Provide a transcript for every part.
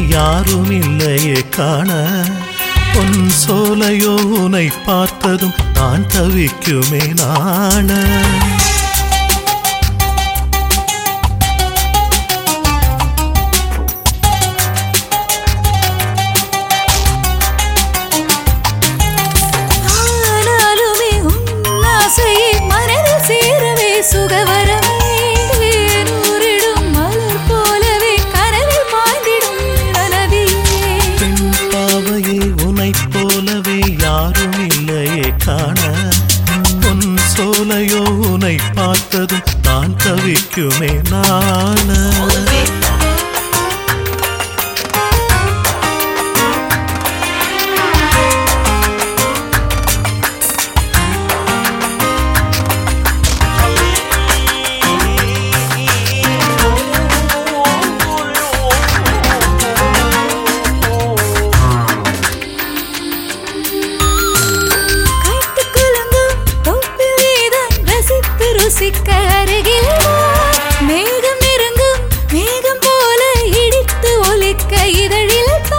யாரும் இல்லையே காண பொன் சோலையோ உனை பார்த்ததும் நான் தவிக்குமே நாண ஆனாலுமே உன் ஆசையை மனதில் சேரவே சுகவரமே நூறிடும் மலர் போலவே கனவில் பாய்ந்திடும் நதியே பெண் பாவையே உனைப் போலவே யாரும் இல்லையே காண பொன் சோலையோ உனை பார்த்ததும் நான் தவிக்குமே நாண கைத்து குலுங்கும் தொப்பில் நீதான் ரசித்து ருசிக்க அருகில் வா. மேகம் நெருங்கும் மேகம் போல இடித்து ஒலிக்க இதழில் தா.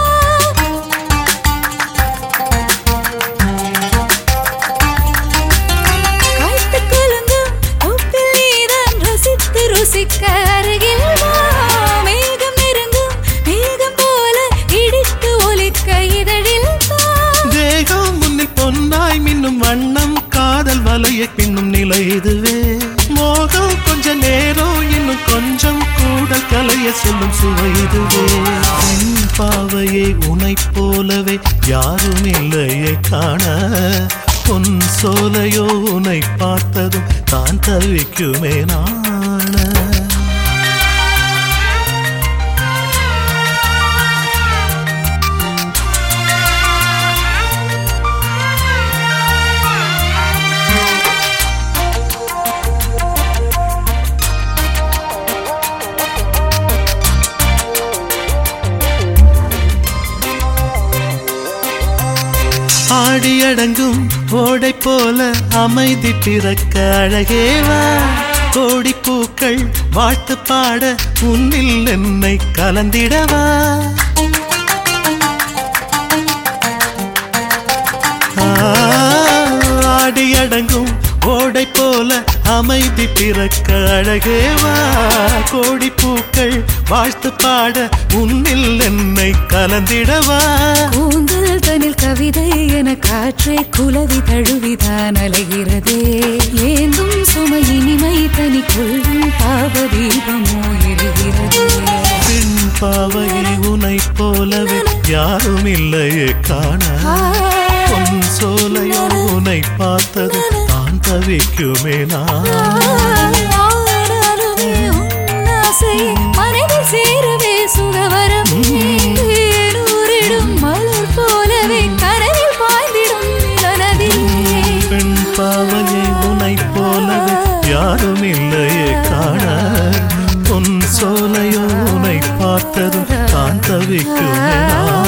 கைத்து குலுங்கும் தொப்பில் நீதான் ரசித்து ருசிக்க அருகில் வா. மேகம் நெருங்கும் மேகம் போல இடித்து ஒலிக்க இதழில் தா. தேகம் முன்னில் பொன்னாய் மின்னும் வண்ணம் காதல் வலைய பின்னும் நிலை இதுவே மோகம் கொஞ்ச நேரம் இன்னும் கொஞ்சம் கூட கலைய சொல்லும் சுவை இதுவே என் பாவையை உனைப் போலவே யாரும் இல்லையே காண பொன் சோலையோ உனை பார்த்ததும் தான் தவிக்குமே நாண ஆடியடங்கும் ஓடை போல அமைதி பிறக்க அழகேவா கோடி பூக்கள் வாழ்த்து பாட உன்னில் என்னை கலந்திடவா ஆ, ஆடியடங்கும் ஓடை போல அமைதி பிறக்க அழகேவா கோடி பூக்கள் வாழ்த்து பாட உன்னில் என்னை கலந்திடவா கூந்தல் தனில் கவிதை என காற்றை குலவி தழுவிதான் அலைகிறதே ஏந்தும் சுமை இனிமை தனி கொள்ளும் பாவ தீபமோ எரிகிறதே பெண் பாவையில் உனைப் போலவே யாரும் இல்லையே காண பொன் சோலையோ உனை பார்த்தது நான் தவிக்குமே நான் ஆனாலுமே உன் ஆசையை மனதில் சேரவே சுகவரம் நூறிடும் மலர் போலவே கரையில் பாய்ந்திடும் நதியே பெண் பாவையை உனைப் போலவே யாரும் இல்லையே காண பொன் சோலையோ உனை பார்த்ததும் தான் தவிக்குமே நான்